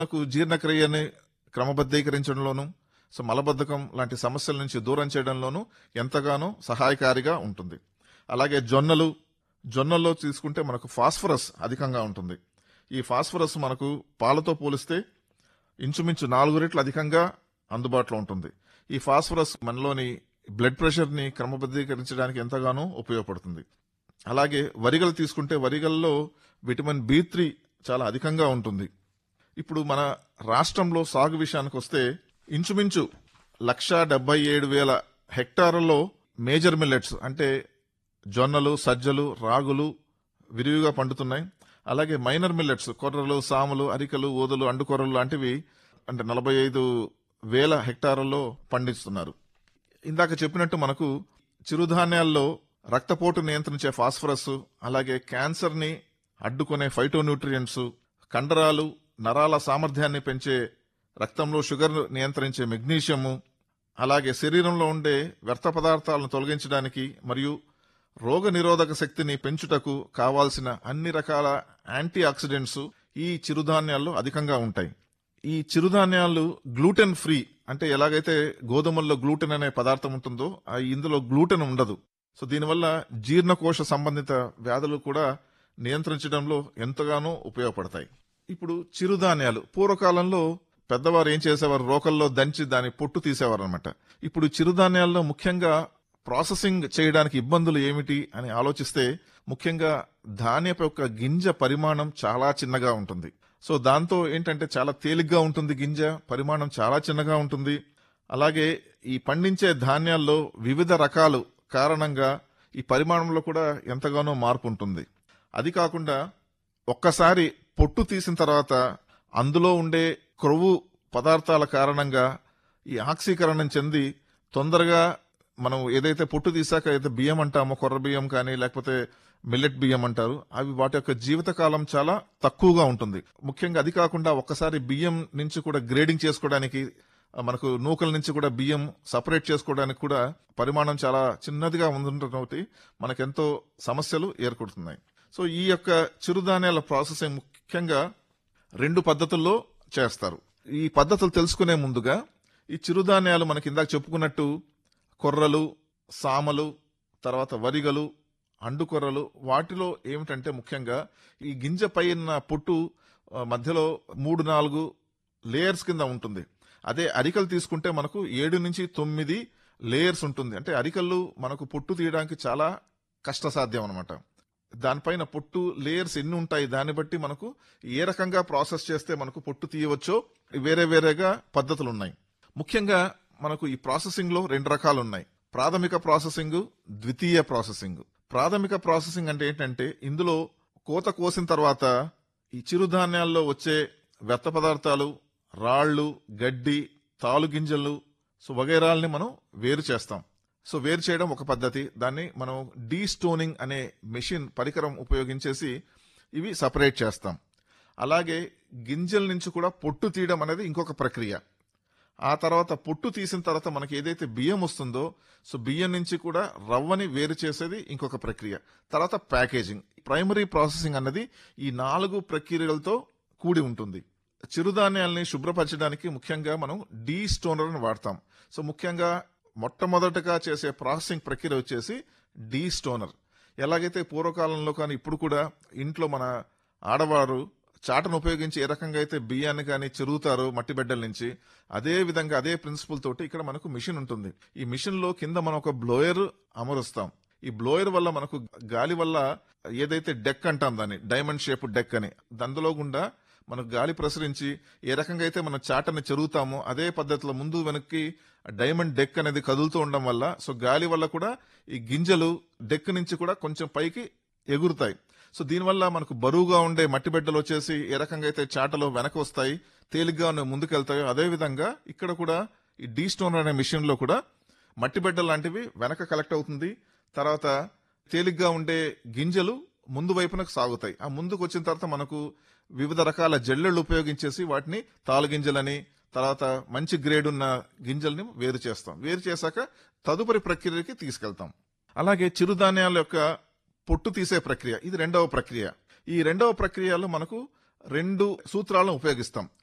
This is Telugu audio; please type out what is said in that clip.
మనకు జీర్ణక్రియని క్రమబద్ధీకరించడంలోనూ సో మలబద్ధకం లాంటి సమస్యల నుంచి దూరం చేయడంలోనూ ఎంతగానో సహాయకారిగా ఉంటుంది అలాగే జొన్నలు జొన్నల్లో తీసుకుంటే మనకు ఫాస్ఫరస్ అధికంగా ఉంటుంది ఈ ఫాస్ఫరస్ మనకు పాలతో పోలిస్తే ఇంచుమించు నాలుగు రెట్లు అధికంగా అందుబాటులో ఉంటుంది ఈ ఫాస్ఫరస్ మనలోని బ్లడ్ ప్రెషర్ని క్రమబద్ధీకరించడానికి ఎంతగానో ఉపయోగపడుతుంది అలాగే వరిగలు తీసుకుంటే వరిగల్లో విటమిన్ బి త్రీ చాలా అధికంగా ఉంటుంది ఇప్పుడు మన రాష్ట్రంలో సాగు విషయానికి వస్తే ఇంచుమించు లక్షా డెబ్బై ఏడు వేల హెక్టార్లలో మేజర్ మిల్లెట్స్ అంటే జొన్నలు సజ్జలు రాగులు విరివిగా పండుతున్నాయి అలాగే మైనర్ మిల్లెట్స్ కొర్రలు సాములు అరికలు ఓదలు అండుకొర్రలు లాంటివి అంటే నలభై ఐదు వేల హెక్టార్లలో పండిస్తున్నారు ఇందాక చెప్పినట్టు మనకు చిరుధాన్యాల్లో రక్తపోటు నియంత్రించే ఫాస్ఫరస్ అలాగే క్యాన్సర్ని అడ్డుకునే ఫైటోన్యూట్రియంట్స్ కండరాలు నరాల సామర్థ్యాన్ని పెంచే రక్తంలో షుగర్ నియంత్రించే మెగ్నీషియము అలాగే శరీరంలో ఉండే వ్యర్థ పదార్థాలను తొలగించడానికి మరియు రోగ నిరోధక శక్తిని పెంచుటకు కావాల్సిన అన్ని రకాల యాంటీ ఆక్సిడెంట్స్ ఈ చిరుధాన్యాల్లో అధికంగా ఉంటాయి ఈ చిరుధాన్యాలు గ్లూటెన్ ఫ్రీ అంటే ఎలాగైతే గోధుమల్లో గ్లూటెన్ అనే పదార్థం ఉంటుందో ఆ ఇందులో గ్లూటెన్ ఉండదు సో దీనివల్ల జీర్ణకోశ సంబంధిత వ్యాధులు కూడా నియంత్రించడంలో ఎంతగానో ఉపయోగపడతాయి ఇప్పుడు చిరుధాన్యాలు పూర్వకాలంలో పెద్దవారు ఏం చేసేవారు రోకల్లో దంచి దాని పొట్టు తీసేవారు అనమాట ఇప్పుడు చిరుధాన్యాల్లో ముఖ్యంగా ప్రాసెసింగ్ చేయడానికి ఇబ్బందులు ఏమిటి అని ఆలోచిస్తే ముఖ్యంగా ధాన్యపు యొక్క గింజ పరిమాణం చాలా చిన్నగా ఉంటుంది సో దాంతో ఏంటంటే చాలా తేలిగ్గా ఉంటుంది గింజ పరిమాణం చాలా చిన్నగా ఉంటుంది అలాగే ఈ పండించే ధాన్యాల్లో వివిధ రకాలు కారణంగా ఈ పరిమాణంలో కూడా ఎంతగానో మార్పు ఉంటుంది అది కాకుండా ఒక్కసారి పొట్టు తీసిన తర్వాత అందులో ఉండే క్రొవ్వు పదార్థాల కారణంగా ఈ ఆక్సీకరణం చెంది తొందరగా మనం ఏదైతే పొట్టు తీసాక అయితే బియ్యం అంటామో కొర్ర బియ్యం కానీ లేకపోతే మిల్లెట్ బియ్యం అంటారు అవి వాటి యొక్క జీవితకాలం చాలా తక్కువగా ఉంటుంది ముఖ్యంగా అది కాకుండా ఒక్కసారి బియ్యం నుంచి కూడా గ్రేడింగ్ చేసుకోవడానికి ఆ, మనకు నూకల నుంచి కూడా బియ్యం సపరేట్ చేసుకోవడానికి కూడా పరిమాణం చాలా చిన్నదిగా ఉండటం మనకెంతో సమస్యలు ఏర్పడుతున్నాయి సో ఈ యొక్క చిరుధాన్యాల ప్రాసెసింగ్ ముఖ్యంగా రెండు పద్ధతుల్లో చేస్తారు ఈ పద్ధతులు తెలుసుకునే ముందుగా ఈ చిరుధాన్యాలు మనకి ఇందాక చెప్పుకున్నట్టు కొర్రలు సామలు తర్వాత వరిగలు అండుకొర్రలు వాటిలో ఏమిటంటే ముఖ్యంగా ఈ గింజ పైన పొట్టు ఆ, మధ్యలో మూడు నాలుగు లేయర్స్ కింద ఉంటుంది అదే అరికలు తీసుకుంటే మనకు ఏడు నుంచి తొమ్మిది లేయర్స్ ఉంటుంది అంటే అరికలు మనకు పొట్టు తీయడానికి చాలా కష్టసాధ్యం అనమాట దానిపైన పొట్టు లేయర్స్ ఎన్ని ఉంటాయి దాన్ని బట్టి మనకు ఏ రకంగా ప్రాసెస్ చేస్తే మనకు పొట్టు తీయవచ్చో వేరే వేరేగా పద్ధతులు ఉన్నాయి ముఖ్యంగా మనకు ఈ ప్రాసెసింగ్ లో రెండు రకాలు ఉన్నాయి ప్రాథమిక ప్రాసెసింగ్ ద్వితీయ ప్రాసెసింగ్ ప్రాథమిక ప్రాసెసింగ్ అంటే ఏంటంటే ఇందులో కోత కోసిన తర్వాత ఈ చిరుధాన్యాల్లో వచ్చే వ్యర్థ పదార్థాలు రాళ్ళు గడ్డి తాలు గింజలు సో వగైరాల్ని మనం వేరు చేస్తాం సో వేరు చేయడం ఒక పద్ధతి దాన్ని మనం డీ స్టోనింగ్ అనే మెషిన్ పరికరం ఉపయోగించేసి ఇవి సపరేట్ చేస్తాం అలాగే గింజల నుంచి కూడా పొట్టు తీయడం అనేది ఇంకొక ప్రక్రియ ఆ తర్వాత పొట్టు తీసిన తర్వాత మనకి ఏదైతే బియ్యం వస్తుందో సో బియ్యం నుంచి కూడా రవ్వని వేరు చేసేది ఇంకొక ప్రక్రియ తర్వాత ప్యాకేజింగ్ ప్రైమరీ ప్రాసెసింగ్ అన్నది ఈ నాలుగు ప్రక్రియలతో కూడి ఉంటుంది చిరుధాన్యాల్ని శుభ్రపరచడానికి ముఖ్యంగా మనం డీ స్టోనర్ అని వాడతాం సో ముఖ్యంగా మొట్టమొదటగా చేసే ప్రాసెసింగ్ ప్రక్రియ వచ్చేసి డీ స్టోనర్ ఎలాగైతే పూర్వకాలంలో కానీ ఇప్పుడు కూడా ఇంట్లో మన ఆడవారు చాటను ఉపయోగించి ఏ రకంగా అయితే బియ్యాన్ని కానీ చెరుగుతారో మట్టి బిడ్డల నుంచి అదే విధంగా అదే ప్రిన్సిపల్ తోటి ఇక్కడ మనకు మిషన్ ఉంటుంది ఈ మిషన్ లో కింద మనం ఒక బ్లోయర్ అమరుస్తాం ఈ బ్లోయర్ వల్ల మనకు గాలి వల్ల ఏదైతే డెక్ అంటాం దాన్ని డైమండ్ షేప్ డెక్ అని అందులో గుండా మనకు గాలి ప్రసరించి ఏ రకంగా అయితే మనం చాటని చెరుగుతామో అదే పద్ధతిలో ముందు వెనక్కి డైమండ్ డెక్ అనేది కదులుతూ ఉండడం వల్ల సో గాలి వల్ల కూడా ఈ గింజలు డెక్ నుంచి కూడా కొంచెం పైకి ఎగురుతాయి సో దీనివల్ల మనకు బరువుగా ఉండే మట్టి బిడ్డలు వచ్చేసి ఏ రకంగా అయితే చాటలో వెనక వస్తాయి తేలిగ్గా ముందుకెళ్తాయో అదే విధంగా ఇక్కడ కూడా ఈ డీ స్టోన్ అనే మిషన్ లో కూడా మట్టి బిడ్డలు లాంటివి వెనక కలెక్ట్ అవుతుంది తర్వాత తేలిగ్గా ఉండే గింజలు ముందు వైపునకు సాగుతాయి ఆ ముందుకు వచ్చిన తర్వాత మనకు వివిధ రకాల జల్లెళ్ళు ఉపయోగించేసి వాటిని తాలు గింజలని తర్వాత మంచి గ్రేడ్ ఉన్న గింజల్ని వేరు చేస్తాం వేరు చేశాక తదుపరి ప్రక్రియకి తీసుకెళ్తాం అలాగే చిరుధాన్యాల యొక్క పొట్టు తీసే ప్రక్రియ ఇది రెండవ ప్రక్రియ ఈ రెండవ ప్రక్రియలో మనకు రెండు సూత్రాలను ఉపయోగిస్తాం